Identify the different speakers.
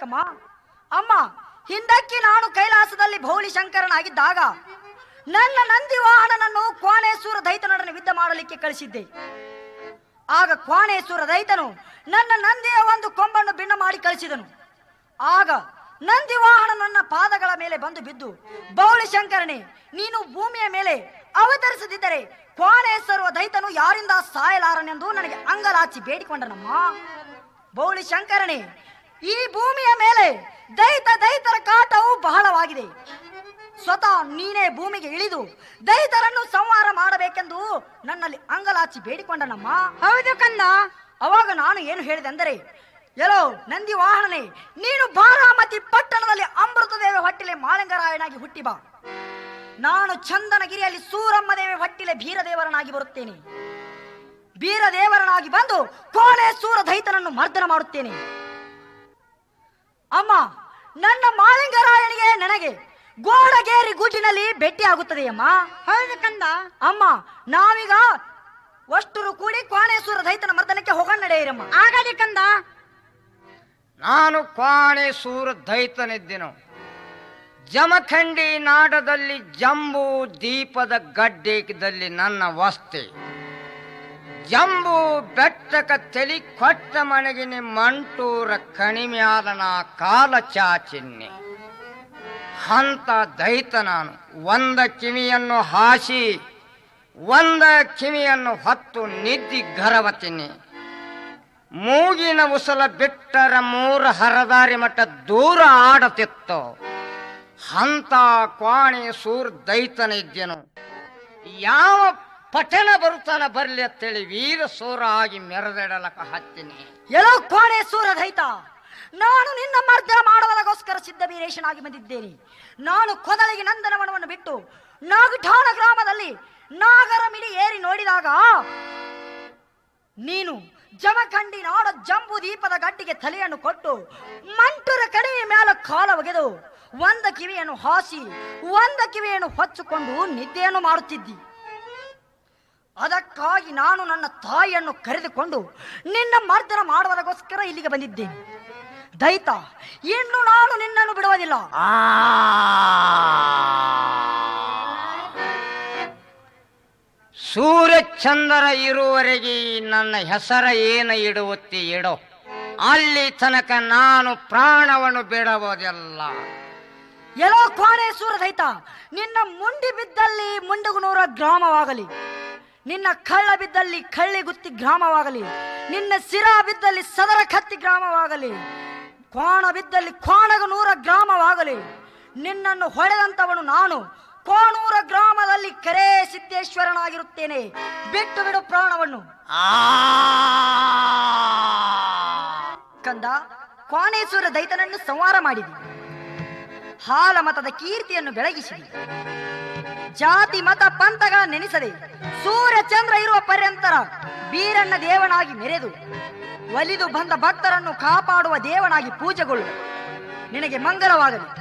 Speaker 1: ಮಾಡಬೇಕಮ್ಮ ಅಮ್ಮ ಹಿಂದಕ್ಕೆ ನಾನು ಕೈಲಾಸದಲ್ಲಿ ಭೌಳಿ ಶಂಕರನಾಗಿದ್ದಾಗ ನನ್ನ ನಂದಿ ವಾಹನನನ್ನು ಕ್ವಾಣೇಶ್ವರ ದೈತನೊಡನೆ ಯುದ್ಧ ಮಾಡಲಿಕ್ಕೆ ಕಳಿಸಿದ್ದೆ ಆಗ ಕ್ವಾಣೇಶ್ವರ ದೈತನು ನನ್ನ ನಂದಿಯ ಒಂದು ಕೊಂಬನ್ನು ಭಿನ್ನ ಮಾಡಿ ಕಳಿಸಿದನು ಆಗ ನಂದಿ ವಾಹನ ನನ್ನ ಪಾದಗಳ ಮೇಲೆ ಬಂದು ಬಿದ್ದು ಬೌಳಿ ಶಂಕರನೇ ನೀನು ಭೂಮಿಯ ಮೇಲೆ ಅವತರಿಸದಿದ್ದರೆ ಕ್ವಾಣೇಶ್ವರ ದೈತನು ಯಾರಿಂದ ಸಾಯಲಾರನೆಂದು ನನಗೆ ಅಂಗಲಾಚಿ ಬೇಡಿಕೊಂಡನಮ್ಮ ಬೌಳಿ ಶಂಕರನೇ ಈ ಭೂಮಿಯ ಮೇಲೆ ದೈತ ದೈತರ ಕಾಟವು ಬಹಳವಾಗಿದೆ ಸ್ವತಃ ನೀನೇ ಭೂಮಿಗೆ ಇಳಿದು ದೈತರನ್ನು ಸಂಹಾರ ಮಾಡಬೇಕೆಂದು ನನ್ನಲ್ಲಿ ಅಂಗಲಾಚಿ ಬೇಡಿಕೊಂಡನಮ್ಮ
Speaker 2: ಹೌದು ಕಂದ
Speaker 1: ಅವಾಗ ನಾನು ಏನು ಹೇಳಿದೆ ಅಂದರೆ ಎಲ್ಲೋ ನಂದಿ ವಾಹನನೇ ನೀನು ಬಾರಾಮತಿ ಪಟ್ಟಣದಲ್ಲಿ ಅಮೃತದೇವ ಹೊಟ್ಟಿಲೆ ಮಾಳಿಂಗರಾಯನಾಗಿ ಹುಟ್ಟಿ ಬಾ ನಾನು ಚಂದನಗಿರಿಯಲ್ಲಿ ಸೂರಮ್ಮ ದೇವಿ ಹೊಟ್ಟಿಲೆ ಬೀರದೇವರನಾಗಿ ಬರುತ್ತೇನೆ ಬೀರದೇವರನಾಗಿ ಬಂದು ಕೋಣೆ ಸೂರ ದೈತನನ್ನು ಮರ್ದನ ಮಾಡುತ್ತೇನೆ ಅಮ್ಮ ನನ್ನ ಮಾಳಿಂಗರಾಯನಿಗೆ ನನಗೆ ಗೋಡಗೇರಿ ಗುಡ್ಡಿನಲ್ಲಿ ಭೇಟಿ ಆಗುತ್ತದೆ ಅಮ್ಮ
Speaker 2: ಹೌದು ಕಂದ
Speaker 1: ಅಮ್ಮ ನಾವೀಗ ಅಷ್ಟರು ಕೂಡಿ ಕ್ವಾಣೇಶ್ವರ ದೈತನ ಮರ್ದನಕ್ಕೆ ಹೋಗೋಣ ನಡೆಯಿರಮ್ಮ
Speaker 2: ಆಗಲಿ ಕಂದ
Speaker 3: ನಾನು ಕ್ವಾಣೆ ಸೂರ ದೈತನಿದ್ದೆನು ಜಮಖಂಡಿ ನಾಡದಲ್ಲಿ ಜಂಬೂ ದೀಪದ ಗಡ್ಡೆದಲ್ಲಿ ನನ್ನ ವಸ್ತಿ ಜಂಬೂ ಬೆಟ್ಟಕ ತಲಿ ಕೊಟ್ಟ ಮಣಗಿನಿ ಮಂಟೂರ ಕಣಿಮ್ಯಾಲ ನಾ ಕಾಲ ಚಾಚಿನ್ನೆ ಹಂತ ದೈತ ನಾನು ಒಂದ ಕಿವಿಯನ್ನು ಹಾಸಿ ಒಂದ ಕಿವಿಯನ್ನು ಹೊತ್ತು ನಿದ್ದಿ ಗರವತಿನಿ ಮೂಗಿನ ಉಸಲ ಬಿಟ್ಟರ ಮೂರ ಹರದಾರಿ ಮಟ್ಟ ದೂರ ಆಡತಿತ್ತು ಹಂತ ಕ್ವಾಣಿ ಸೂರ್ ದೈತನ ಇದ್ದೆನು ಯಾವ ಪಠಣ ಬರುತ್ತಾನ ಬರ್ಲಿ ಅಂತೇಳಿ ವೀರ ಸೂರ ಆಗಿ ಮೆರೆದಿಡಲಕ ಹತ್ತೀನಿ
Speaker 1: ಎಲ್ಲೋ ಕೋಣೇಶ್ವರ ದೈತ ನಾನು ನಿನ್ನ ಮರ್ದನ ಮಾಡುವುದಕ್ಕೋಸ್ಕರ ಸಿದ್ಧ ವೀರೇಶನಾಗಿ ಬಂದಿದ್ದೇನೆ ನಾನು ಕೊದಲಿಗೆ ನಂದನವನವನ್ನು ಬಿಟ್ಟು ನಾಗಠಾಣ ಗ್ರಾಮದಲ್ಲಿ ನಾಗರ ಮಿಡಿ ಏರಿ ನೋಡಿದಾಗ ನೀನು ಜಮಖಂಡಿ ನಾಡ ಜಂಬು ದೀಪದ ಗಡ್ಡಿಗೆ ತಲೆಯನ್ನು ಕೊಟ್ಟು ಮಂಟುರ ಕಡಿಮೆ ಮೇಲೆ ಕಾಲ ಒಗೆದು ಒಂದ ಕಿವಿಯನ್ನು ಹಾಸಿ ಒಂದ ಕಿವಿಯನ್ನು ಹೊಚ್ಚಿಕೊಂಡು ನಿದ್ದೆಯನ್ನು ಮಾಡುತ್ತಿದ್ದಿ ಅದಕ್ಕಾಗಿ ನಾನು ನನ್ನ ತಾಯಿಯನ್ನು ಕರೆದುಕೊಂಡು ನಿನ್ನ ಮರ್ದನ ಮಾಡುವುದಕ್ಕೋಸ್ಕರ ಇಲ್ಲಿಗೆ ಬಂದಿದ್ದೇನೆ ದೈತ ಇನ್ನು ನಾನು ನಿನ್ನನ್ನು ಬಿಡುವುದಿಲ್ಲ
Speaker 3: ಆ ಸೂರ್ಯಚಂದ್ರ ಇರುವವರೆಗೆ ಈ ನನ್ನ ಹೆಸರ ಏನು ಇಡುವತ್ತಿ ಇಡೋ ಅಲ್ಲಿ ತನಕ ನಾನು ಪ್ರಾಣವನ್ನು ಬಿಡುವುದಿಲ್ಲ
Speaker 1: ಎಲ್ಲೋ ಕೋಣೇಶ್ವರ ದೈತ ನಿನ್ನ ಮುಂಡಿ ಬಿದ್ದಲ್ಲಿ ಮುಂಡಗುನೂರ ಗ್ರಾಮವಾಗಲಿ ನಿನ್ನ ಕಳ್ಳ ಬಿದ್ದಲ್ಲಿ ಕಳ್ಳಿಗುತ್ತಿ ಗ್ರಾಮವಾಗಲಿ ನಿನ್ನ ಸಿರ ಬಿದ್ದಲ್ಲಿ ಸದರ ಕತ್ತಿ ಗ್ರಾಮವಾಗಲಿ ಕೋಣ ಬಿದ್ದಲ್ಲಿ ಕೋಣಗನೂರ ಗ್ರಾಮವಾಗಲಿ ನಿನ್ನನ್ನು ಹೊಡೆದಂತವನು ನಾನು ಕೋಣೂರ ಗ್ರಾಮದಲ್ಲಿ ಕರೇ ಸಿದ್ದೇಶ್ವರನಾಗಿರುತ್ತೇನೆ ಬಿಟ್ಟು ಬಿಡು ಪ್ರಾಣವನ್ನು
Speaker 3: ಆ
Speaker 1: ಕಂದ ಕೋಣೇಶ್ವರ ದೈತನನ್ನು ಸಂಹಾರ ಮಾಡಿದಿ ಹಾಲ ಮತದ ಕೀರ್ತಿಯನ್ನು ಬೆಳಗಿಸಿದಿ ಜಾತಿ ಮತ ಪಂಥಗಳ ನೆನೆಸದೆ ಸೂರ್ಯ ಚಂದ್ರ ಇರುವ ಪರ್ಯಂತರ ಬೀರಣ್ಣ ದೇವನಾಗಿ ಮೆರೆದು ಒಲಿದು ಬಂದ ಭಕ್ತರನ್ನು ಕಾಪಾಡುವ ದೇವನಾಗಿ ಪೂಜೆಗೊಳ್ಳು ನಿನಗೆ ಮಂಗಲವಾಗಲಿ